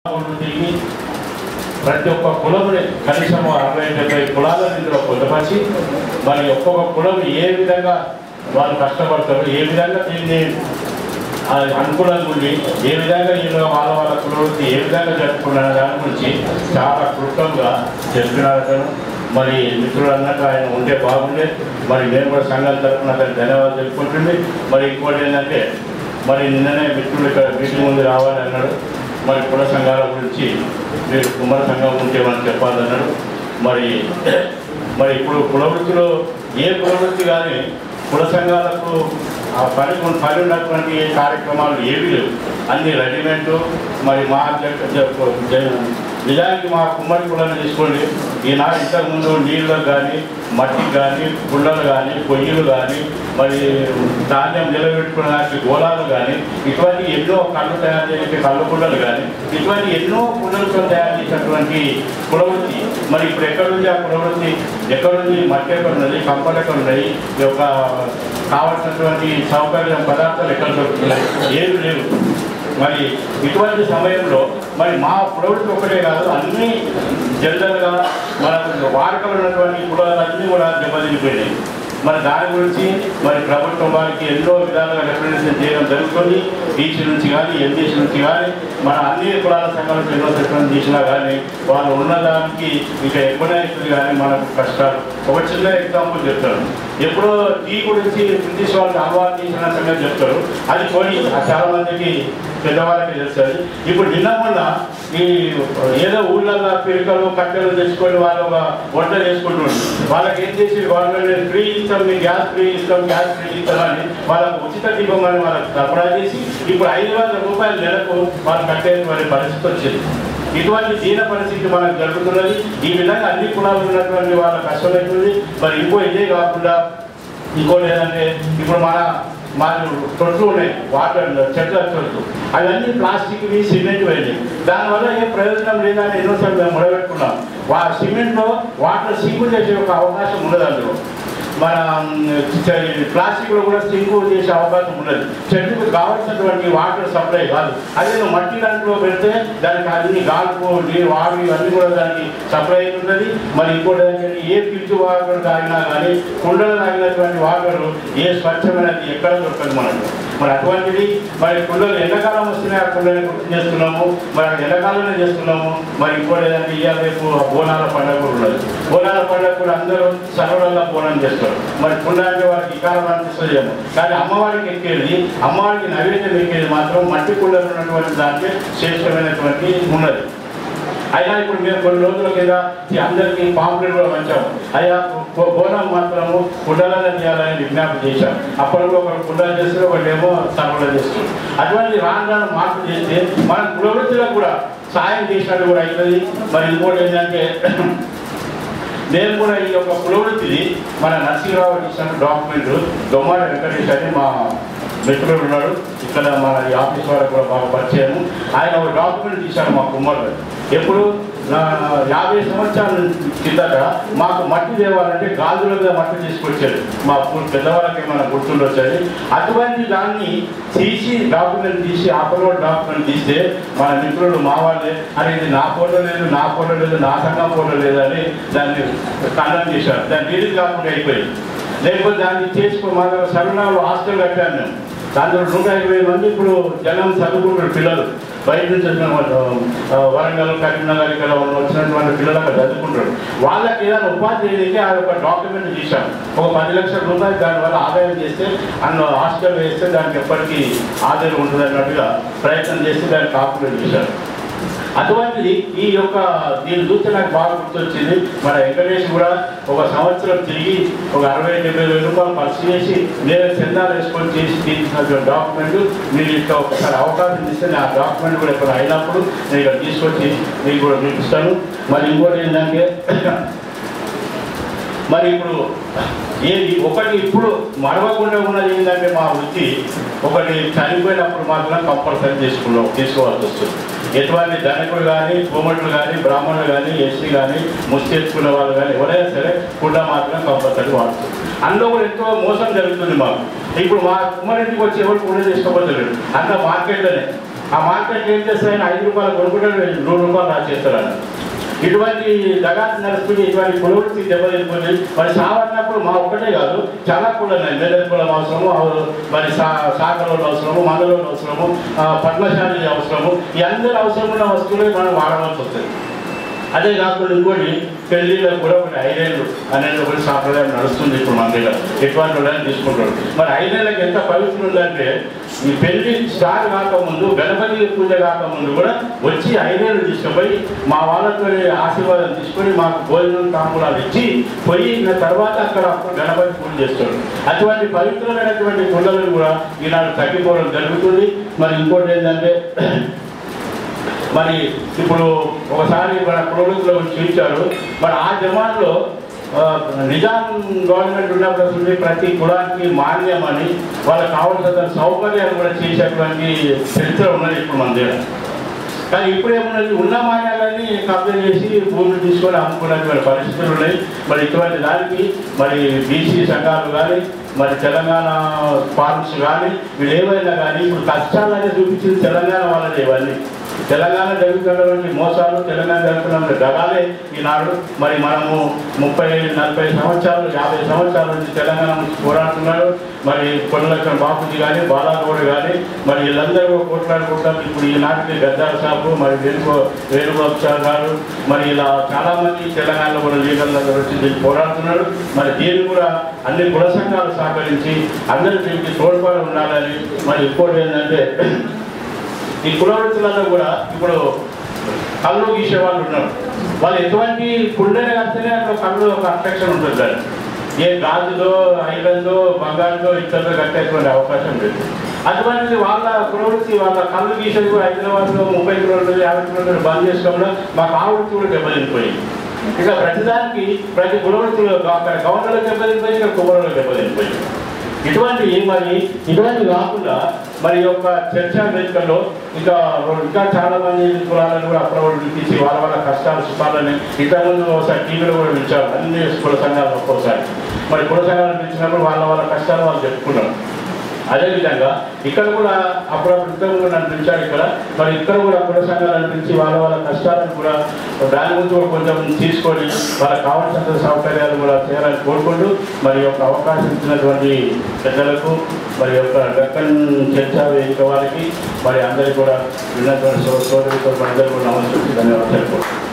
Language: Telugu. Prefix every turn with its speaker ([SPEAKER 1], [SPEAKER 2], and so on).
[SPEAKER 1] తిరిగి ప్రతి ఒక్క కులముని కనీసం అరవై డెబ్బై కులాల ఇందులో పొందపరిచి మరి ఒక్కొక్క కులం ఏ విధంగా వాళ్ళు కష్టపడతారు ఏ విధంగా దీన్ని ఆ అనుకూలంగా ఉండి ఏ విధంగా ఈయన వాళ్ళ వాళ్ళ కులవృత్తి ఏ విధంగా జరుపుకున్నారు దాని గురించి చాలా క్లుప్తంగా చెప్పినారు అతను మరి మిత్రులు అన్నట్టు ఆయన ఉంటే బాగుండే మరి నేను కూడా సంఘం తరఫున అతను ధన్యవాదాలు తెలుపుకుంటుంది మరి ఇంకోటి ఏంటంటే మరి నిన్ననే మిత్రులు ఇక్కడ మీటింగ్ ముందు రావాలి అన్నాడు మరి కుల సంఘాల గురించి మీరు కుమార సంఘం ఉంటే మనం చెప్పాలన్నాడు మరి మరి ఇప్పుడు కులవృత్తిలో ఏ కులవృత్తి కానీ కుల సంఘాలకు ఆ పని పని ఉన్నటువంటి కార్యక్రమాలు ఏవి లేవు అన్ని రెడీమేడ్ మరి మా జ- జ- జ- నిజానికి మా కుమ్మరి కులను తీసుకోండి ఈనాడు ఇంతకుముందు నీళ్ళకు కానీ మట్టికి కానీ గుండలు కానీ పొయ్యిలు కానీ మరి ధాన్యం నిలబెట్టుకోవడానికి గోళాలు కానీ ఇటువంటి ఎన్నో కళ్ళు తయారు చేసే కళ్ళు కుండలు కానీ ఇటువంటి ఎన్నో కుండలతో తయారు చేసినటువంటి కులవృత్తి మరి ఇప్పుడు ఎక్కడుంది ఆ కులవృత్తి ఎక్కడుంది మట్టి ఎక్కడ ఉన్నది కంపలు ఎక్కడ ఉన్నాయి ఈ యొక్క కావాల్సినటువంటి సౌకర్యం పదార్థాలు ఎక్కడ దొరుకుతున్నాయి ఏమి లేవు మరి ఇటువంటి సమయంలో మరి మా ప్రవృత్తి ఒకటే కాదు అన్ని జనరల్గా మన వాడకలు ఉన్నటువంటి కులాలన్నీ కూడా దెబ్బతినిపోయినాయి మరి దాని గురించి మరి ప్రభుత్వం వారికి ఎన్నో విధాలుగా రిప్రజెంటేషన్ చేయడం జరుగుతుంది బీసీ నుంచి కానీ ఎంబీసీ నుంచి కానీ మన అన్ని కులాల సంఘాలకు ఎన్నో రిప్రజెంట్ చేసినా కానీ వాళ్ళు ఉన్నదానికి ఇక ఎక్కువైతుంది కానీ మనకు కష్టాలు ఒక చిన్న ఎగ్జాంపుల్ చెప్తాను ఎప్పుడో టీ గురించి బ్రిటిష్ వాళ్ళు అలవాటు చేసిన సంగతి చెప్తారు అది పోయి ఆ చాలా మందికి పెద్దవాళ్ళకి తెలుస్తుంది ఇప్పుడు నిన్న మొన్న ఈ ఏదో ఊళ్ళల్లో పిరికలు కట్టెలు తెచ్చుకొని వాళ్ళు ఒక వంట చేసుకుంటున్నారు వాళ్ళకి ఏం చేసి గవర్నమెంట్ ఫ్రీ ఇస్తాం మీ గ్యాస్ ఫ్రీ ఇస్తాం గ్యాస్ ఫ్రీ ఇస్తామని వాళ్ళకు ఉచిత దీపం అని వాళ్ళకి సరఫరా చేసి ఇప్పుడు ఐదు వందల రూపాయల నెలకు వాళ్ళు కట్టేటువంటి పరిస్థితి వచ్చింది ఇటువంటి దీన పరిస్థితి మనకు జరుగుతున్నది ఈ విధంగా అన్ని కులాలు ఉన్నటువంటి వాళ్ళ కష్టమవుతుంది మరి ఇంకో ఇదే కాకుండా ఇంకోటి ఏంటంటే ఇప్పుడు మన మన తొట్లు ఉన్నాయి వాటర్ చెట్ల తొట్లు అవన్నీ ప్లాస్టిక్వి సిమెంట్ వెళ్ళి దానివల్ల ఏం ప్రయోజనం లేదని ఎన్నోసార్లు మేము మొదలుపెట్టుకున్నాం వా సిమెంట్లో వాటర్ సింకు చేసే ఒక అవకాశం ఉండదు అందులో మన ప్లాస్టిక్లో కూడా సింకు చేసే అవకాశం ఉండదు చెట్టుకు కావాల్సినటువంటి వాటర్ సప్లై కాదు అదే నువ్వు మట్టి దాంట్లో పెడితే దానికి అన్ని గాల్పు నీరు వాడు ఇవన్నీ కూడా దానికి సప్లై అవుతున్నది మరి ఇంకోటి ఏంటంటే ఏ ఫ్రిడ్జ్ వాటర్ తాగినా కానీ కుండలు తాగినటువంటి వాటర్ ఏ స్వచ్ఛమైనది ఎక్కడ దొరకదు మనకు మరి అటువంటిది మరి కుండలు ఎండాకాలం వస్తున్నాయి ఆ కుండని గుర్తు చేస్తున్నాము మరి అది ఎండాకాలంలో చేస్తున్నాము మరి ఇంకోటి ఏదంటే ఇవాళ రేపు బోనాల పండుగ కూడా ఉన్నది బోనాల పండుగ కూడా అందరూ సర్వడంగా బోనం చేస్తారు మరి కుండ అంటే వారికి ఇకారం అనిపిస్తుంది ఏమో కానీ అమ్మవారికి ఎక్కేది అమ్మవారికి నైవేద్యం ఎక్కేది మాత్రం మట్టి కుండలు ఉన్నటువంటి దాంట్లో శ్రేష్టమైనటువంటి ఉన్నది అయినా ఇప్పుడు మేము కొన్ని రోజుల కింద ఈ అందరికీ పాంప్లెట్ కూడా పంచాము అయ్యా బో- బోనం మాత్రము కుండలను చేయాలని విజ్ఞాపన చేశాం అప్పటిలో ఒకరు కుండలు చేస్తారు ఒకటేమో సర్వలు చేస్తారు అటువంటి రాను రాను మార్పు చేస్తే మన పురోగతిలో కూడా సాయం చేసినట్టు కూడా అవుతుంది మరి ఇంకోటి ఏంటంటే మేము కూడా ఈ యొక్క పురోగతిని మన నరసింహరావు ఇచ్చిన డాక్యుమెంట్ దొమ్మాడి వెంకటేష్ అని మా మిత్రుడు ఉన్నాడు ఇక్కడ మన ఈ ఆఫీస్ వాళ్ళకు కూడా బాగా పరిచయం ఆయన ఒక డాక్యుమెంట్ తీశారు మా కుమ్మరు ఎప్పుడు నా యాభై సంవత్సరాల కిందట మాకు మట్టి తేవాలంటే గాజుల మీద మట్టి తీసుకొచ్చాడు మా పు- పెద్దవాళ్ళకి మన గుర్తుండి వచ్చేది అటువంటి దాన్ని తీసి డాక్యుమెంట్ తీసి అప్లోడ్ డాక్యుమెంట్ తీస్తే మన మిత్రులు మా వాళ్ళే అని ఇది నా ఫోటో లేదు నా ఫోటో లేదు నా సంఘం ఫోటో లేదని దాన్ని ఖండన చేశారు దాన్ని రిలీజ్ కాకుండా అయిపోయింది లేకపోతే దాన్ని చేసుకో మా దగ్గర సరుణాలు హాస్టల్ కట్టాను మేము దాంట్లో నూట ఇరవై మంది ఇప్పుడు జనం చదువుకుంటారు పిల్లలు బయట నుంచి వచ్చిన వాళ్ళు ఆ, వరంగల్ కరీంనగర్ ఇక్కడ వచ్చినటువంటి పిల్లలు అక్కడ చదువుకుంటారు వాళ్ళకి ఏదైనా ఉపాధి చేయడానికి ఆ యొక్క డాక్యుమెంట్ తీసాం ఒక పది లక్షల రూపాయలు దానివల్ల ఆదాయం చేస్తే అందులో హాస్టల్ వేస్తే దానికి ఎప్పటికీ ఆదాయం ఉంటుంది అన్నట్టుగా ప్రయత్నం చేస్తే దాన్ని కాపులేట్ చేశారు అటువంటిది ఈ యొక్క దీన్ని చూస్తే నాకు బాగా గుర్తొచ్చింది మన వెంకటేష్ కూడా ఒక సంవత్సరం తిరిగి ఒక అరవై డెబ్బై వేల రూపాయలు ఖర్చు చేసి నేను చందాలు వేసుకొని చేసి తీసినటువంటి డాక్యుమెంట్ మీరు ఇట్లా ఒకసారి అవకాశం ఇస్తే నేను ఆ డాక్యుమెంట్ కూడా ఇక్కడ అయినప్పుడు నేను ఇక్కడ తీసుకొచ్చి మీకు కూడా చూపిస్తాను మరి ఇంకోటి ఏంటంటే మరి ఇప్పుడు ఏది ఒకటి ఇప్పుడు మరవకుండా ఉన్నది ఏంటంటే మా వృత్తి ఒకటి చనిపోయినప్పుడు మాత్రం కంపల్సరీ తీసుకున్నాం తీసుకోవాల్సి వస్తుంది ఎటువంటి ధనికులు కానీ కోమటులు కానీ బ్రాహ్మణులు కానీ ఎస్సీ కానీ ముస్తేసుకున్న వాళ్ళు కానీ ఎవరైనా సరే కుండ మాత్రం కంపల్సరీ వాడుతుంది అందులో కూడా ఎంతో మోసం జరుగుతుంది మాకు ఇప్పుడు మా కుమ్మరింటికి వచ్చి ఎవరు కుండ తీసుకోబోతలేడు అంత మార్కెట్లోనే ఆ మార్కెట్ ఏం చేస్తారని ఐదు రూపాయలు కొనుక్కుంటే నూరు రూపాయలు రాసేస్తారని ఇటువంటి జగాత్ నడుస్తుంది ఇటువంటి కులవృత్తి దెబ్బతింటుంది మరి సావన్నప్పుడు మా ఒక్కటే కాదు చాలా కులం ఉన్నాయి మేదర్ కులం అవసరము అవ- మరి సా సాకరోళ్ళు అవసరము మందరోళ్ళు అవసరము ఆ, పద్మశాలి అవసరము ఈ అందరి అవసరం ఉన్న వస్తువులే మనం వాడవలసి వస్తుంది అదే కాకుండా ఇంకోటి పెళ్లిలో కూడా ఒకటి ఐదేళ్ళు అనేది ఒకటి సాంప్రదాయం నడుస్తుంది ఇప్పుడు మన దగ్గర ఎటువంటి వాళ్ళని తీసుకుంటాడు మరి ఐదేళ్ళకి ఎంత పవిత్రం ఉందంటే ఈ పెళ్లి స్టార్ట్ కాకముందు గణపతి పూజ కాకముందు కూడా వచ్చి ఐదేళ్ళు తీసుకుపోయి మా వాళ్ళతో ఆశీర్వాదం తీసుకొని మాకు భోజనం తాంబూలాలు ఇచ్చి పోయి ఇంకా తర్వాత అక్కడ అప్పుడు గణపతి పూజ చేస్తాడు అటువంటి పవిత్రమైనటువంటి గుళ్ళలను కూడా ఈనాడు తగ్గిపోవడం జరుగుతుంది మరి ఇంకోటి ఏంటంటే మరి ఇప్పుడు ఒకసారి మన ప్రోడక్ట్లో చూపించారు మరి ఆ జమాన్లో ఆ, నిజాం గవర్నమెంట్ ఉన్నప్పుడు అసలు ప్రతి కులానికి మాన్యం అని వాళ్ళకి కావాల్సిన సౌకర్యాలు కూడా చేసేటువంటి చరిత్ర ఉన్నది ఇప్పుడు మన దగ్గర కానీ ఇప్పుడు ఏమున్నది ఉన్న మాన్యాలని కబ్జా చేసి భూములు తీసుకొని అమ్ముకున్నటువంటి పరిస్థితులు ఉన్నాయి మరి ఇటువంటి దానికి మరి బీసీ సంఘాలు కానీ మరి తెలంగాణ ఫార్మ్స్ కానీ వీళ్ళు ఏమైనా కానీ ఇప్పుడు కష్టాలని చూపించింది తెలంగాణ వాళ్ళని ఇవన్నీ తెలంగాణ జరుగుతున్నటువంటి మోసాలు తెలంగాణ జరుగుతున్న గగాలే ఈనాడు మరి మనము ముప్పై నలభై సంవత్సరాలు యాభై సంవత్సరాల నుంచి తెలంగాణ నుంచి పోరాడుతున్నారు మరి కొండలక్షణ బాపూజీ కానీ బాలాగౌడ్ కానీ మరి వీళ్ళందరూ కూడా కొట్లాడుకుంటారు ఇప్పుడు ఈనాటికి గద్దాల సాబు మరి వేణుగో వేణుగోపాల్ సార్ గారు మరి ఇలా చాలా మంది తెలంగాణలో కూడా లీడర్ల దగ్గర వచ్చి దీన్ని పోరాడుతున్నారు మరి దీన్ని కూడా అన్ని కుల సంఘాలు సహకరించి అందరూ దీనికి తోడ్పాటు ఉండాలని మరి ఇంకోటి ఏంటంటే ఈ కులవృత్తులలో కూడా ఇప్పుడు కళ్ళు గీసే వాళ్ళు ఉన్నారు వాళ్ళు ఎటువంటి కుండెని కడితేనే అక్కడ కళ్ళు ఒక అట్రాక్షన్ ఉంటుంది దాన్ని ఏ గాజులో ఐరన్లో బంగారులో ఇతరులు కట్టేటువంటి అవకాశం లేదు అటువంటిది వాళ్ళ కులవృత్తి వాళ్ళ కళ్ళు గీసేది కూడా హైదరాబాద్లో ముప్పై కిలోమీటర్లు యాభై కిలోమీటర్లు బంద్ చేసుకోవడం మాకు ఆ వృత్తి కూడా దెబ్బతిండిపోయింది ఇక ప్రతిదానికి ప్రతి కులవృత్తిలో అక్కడ గవర్నర్లో దెబ్బతిండిపోయింది ఇక్కడ కుమ్మరంలో దెబ్బతిండిపోయింది ఇటువంటి మరి ఇటువంటి కాకుండా మరి ఈ యొక్క చర్చా వేదికల్లో ఇంకా ఇంకా చాలా మంది కులాలను కూడా అప్రవృత్తి తీసి వాళ్ళ వాళ్ళ కష్టాలు సుఖాలని ఇంతకుముందు ఒకసారి టీవీలో కూడా పిలిచారు అన్ని కుల సంఘాలు ఒక్కోసారి మరి కుల సంఘాలను పిలిచినప్పుడు వాళ్ళ వాళ్ళ కష్టాలు వాళ్ళు చెప్పుకున్నారు అదేవిధంగా ఇక్కడ కూడా అప్పుడప్పుడు ఇంతకు కూడా నన్ను పిలిచాడు ఇక్కడ మరి ఇక్కడ కూడా కుల సంఘాలను పిలిచి వాళ్ళ వాళ్ళ కష్టాలను కూడా దాని గురించి కూడా కొంచెం తీసుకొని వాళ్ళకి కావాల్సిన సౌకర్యాలు కూడా చేయాలని కోరుకుంటూ మరి యొక్క అవకాశం ఇచ్చినటువంటి పెద్దలకు మరి యొక్క దక్కన్ చర్చా వేదిక వారికి మరి అందరికీ కూడా విన్నటువంటి సో- సోదరులతో అందరికీ కూడా నమస్కరించి ధన్యవాదాలు తెలుపుకుంటున్నాను.